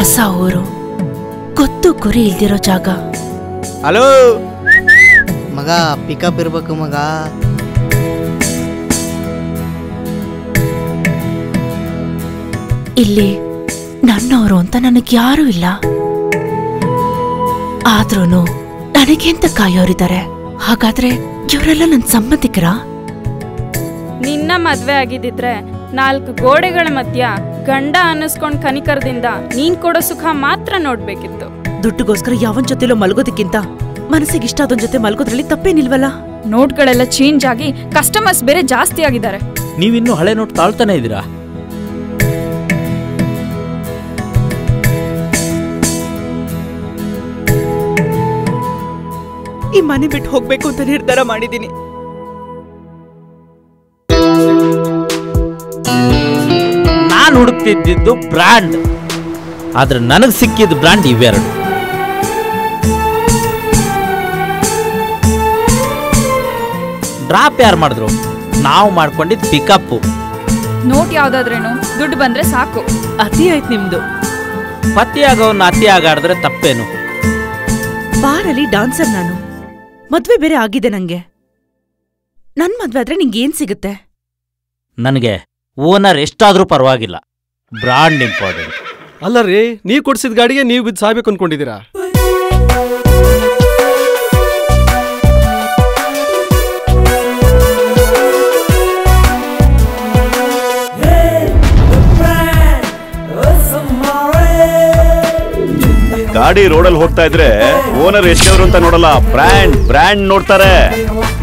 ಹೊಸ ಊರು ಗೊತ್ತು ಗುರಿ ಇಲ್ದಿರೋ ಜಾಗ ಹಲೋ ಮಗ ಪಿಕಪ್ ಇರ್ಬೇಕು ಮಗ ಇಲ್ಲಿ ನನ್ನವರು ಅಂತ ನನಗ್ ಯಾರೂ ಇಲ್ಲ ಆದ್ರೂನು ನನಗೆ ಅಂತ ಕಾಯೋರಿದ್ದಾರೆ ಹಾಗಾದ್ರೆ ಇವರೆಲ್ಲ ನನ್ನ ಸಂಬಂಧಿಕರ ನಿನ್ನ ಮದ್ವೆ ಆಗಿದ್ದಿದ್ರೆ ನಾಲ್ಕು ಗೋಡೆಗಳ ಮಧ್ಯ ಗಂಡ ಅನ್ನಿಸ್ಕೊಂಡ್ ಕನಿಕರದಿಂದ ನೀನ್ ಕೊಡೋ ಸುಖ ಮಾತ್ರ ನೋಡ್ಬೇಕಿತ್ತು ದುಡ್ಡುಗೋಸ್ಕರ ಯಾವನ್ ಜೊತೆಲೋ ಮಲಗೋದಕ್ಕಿಂತ ಮನಸ್ಸಿಗೆ ಇಷ್ಟ ಆದೊಂದ್ ಜೊತೆ ಮಲಗೋದ್ರಲ್ಲಿ ತಪ್ಪೇನಿಲ್ವಲ್ಲ ನೋಟ್ಗಳೆಲ್ಲ ಚೇಂಜ್ ಆಗಿ ಕಸ್ಟಮರ್ಸ್ ಬೇರೆ ಜಾಸ್ತಿ ಆಗಿದ್ದಾರೆ ನೀವಿನ್ನೂ ಹಳೆ ನೋಟ್ ತಾಳ್ತಾನೆ ಇದ್ದೀರಾ ಈ ಮನೆ ಬಿಟ್ಟು ಹೋಗ್ಬೇಕು ಅಂತ ನಿರ್ಧಾರ ಮಾಡಿದೀನಿ ನಾನು ಹುಡುಕ್ತಿದ್ದಿದ್ದು ಬ್ರ್ಯಾಂಡ್ ಆದ್ರೆ ನನಗೆ ಸಿಕ್ಕಿದ ಬ್ರ್ಯಾಂಡ್ ಇವೆರಡು ಡ್ರಾಪ್ ಯಾರು ಮಾಡಿದ್ರು ನಾವು ಮಾಡ್ಕೊಂಡಿದ್ದು ಪಿಕಪ್ಪು ನೋಟ್ ಯಾವ್ದಾದ್ರೇನು ದುಡ್ಡು ಬಂದ್ರೆ ಸಾಕು ಅತಿ ಆಯ್ತು ನಿಮ್ದು ಪತಿಯಾಗವನ್ನ ಅತಿ ಆಗಾಡಿದ್ರೆ ತಪ್ಪೇನು ಬಾರಲ್ಲಿ ಡಾನ್ಸರ್ ನಾನು ಮದ್ವೆ ಬೇರೆ ಆಗಿದೆ ನಂಗೆ ನನ್ ಮದ್ವೆ ಆದ್ರೆ ನಿಂಗೆ ಏನ್ ಸಿಗುತ್ತೆ ನನಗೆ ಓನರ್ ಎಷ್ಟಾದ್ರೂ ಪರವಾಗಿಲ್ಲ ಬ್ರಾಂಡ್ ಇಂಪಾರ್ಟೆಂಟ್ ಅಲ್ಲ ರೀ ನೀವು ಕೊಡ್ಸಿದ ಗಾಡಿಗೆ ನೀವು ಬಿದ್ದು ಸಾಯ್ಬೇಕು ಅನ್ಕೊಂಡಿದ್ದೀರಾ ಗಾಡಿ ರೋಡಲ್ಲಿ ಹೋಗ್ತಾ ಇದ್ರೆ ಓನರ್ ಎಷ್ಟವರು ಅಂತ ನೋಡಲ್ಲ ಬ್ರ್ಯಾಂಡ್ ಬ್ರ್ಯಾಂಡ್ ನೋಡ್ತಾರೆ